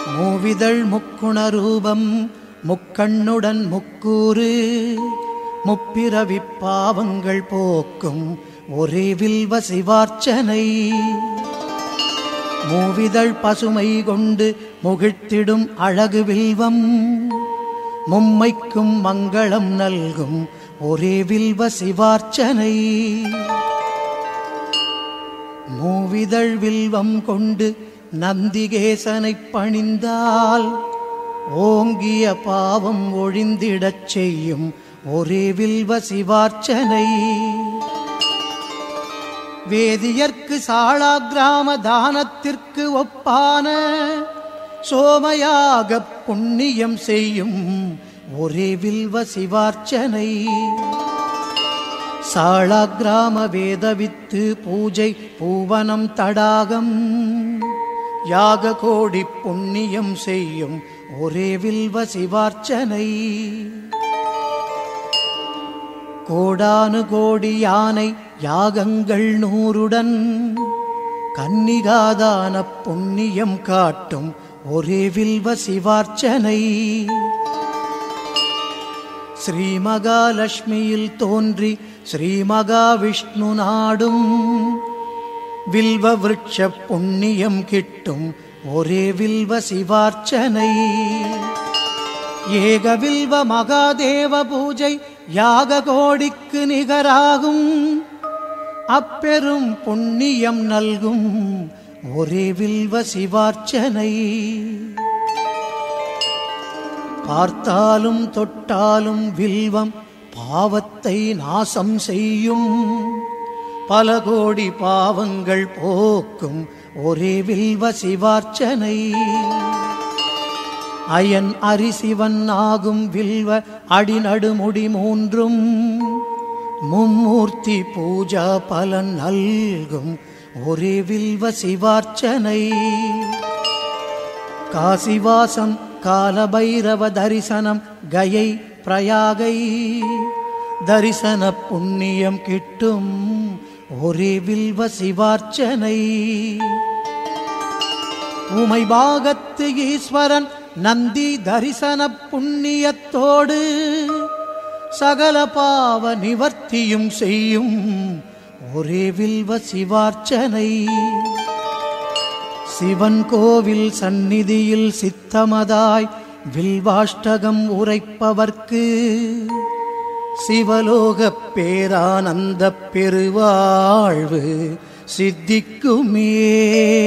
மூவிதழ் முக்குண ரூபம் முக்கண்ணுடன் முக்கூறு முப்பிறவி பாவங்கள் போக்கும் ஒரே வில்வ சிவார்ச்சனை மூவிதழ் பசுமை கொண்டு முகிழ்த்திடும் அழகு வில்வம் மும்மைக்கும் மங்களம் நல்கும் ஒரே வில்வ சிவார்ச்சனை மூவிதழ் வில்வம் கொண்டு நந்திகேசனைப் பணிந்தால் ஓங்கிய பாவம் ஒழிந்திடச் செய்யும் ஒரே வில்வ சிவார்ச்சனை வேதியர்க்கு சாளா கிராம தானத்திற்கு ஒப்பான சோமயாக புண்ணியம் செய்யும் ஒரே வில்வ சிவார்ச்சனை சாளா கிராம வேதவித்து பூஜை பூவனம் தடாகம் யாக கோடி புண்ணியம் செய்யும் ஒரே வில்வ சிவார்ச்சனை கோடானு கோடி யானை யாகங்கள் நூறுடன் கன்னிகாதான புண்ணியம் காட்டும் ஒரே வில்வ சிவார்ச்சனை ஸ்ரீ மகாலட்சுமியில் தோன்றி ஸ்ரீ மகாவிஷ்ணு நாடும் வில்வ விருட்ச புண்ணியம் கிட்டும் ஒரே வில்வ சிவார்ச்சனை ஏக வில்வ மகாதேவ பூஜை யாக கோடிக்கு நிகராகும் அப்பெரும் புண்ணியம் நல்கும் ஒரே வில்வ சிவார்ச்சனை பார்த்தாலும் தொட்டாலும் வில்வம் பாவத்தை நாசம் செய்யும் பல கோடி பாவங்கள் போக்கும் ஒரே வில்வ சிவார்ச்சனை அயன் அரிசிவன் ஆகும் வில்வ அடிநடுமுடி மூன்றும் மும்மூர்த்தி பூஜா பலன் நல்கும் ஒரே வில்வ சிவார்ச்சனை காசிவாசம் காலபைரவ தரிசனம் கயை பிரயாகை தரிசன புண்ணியம் கிட்டும் ஒரே வில்வ சிவார்ச்சனை உமை பாகத்து ஈஸ்வரன் நந்தி தரிசன புண்ணியத்தோடு சகல பாவ நிவர்த்தியும் செய்யும் ஒரே வில்வ சிவார்ச்சனை சிவன் கோவில் சந்நிதியில் சித்தமதாய் வில்வாஷ்டகம் உரைப்பவர்க்கு சிவலோகப் பேரானந்த பெருவாழ்வு சித்திக்குமே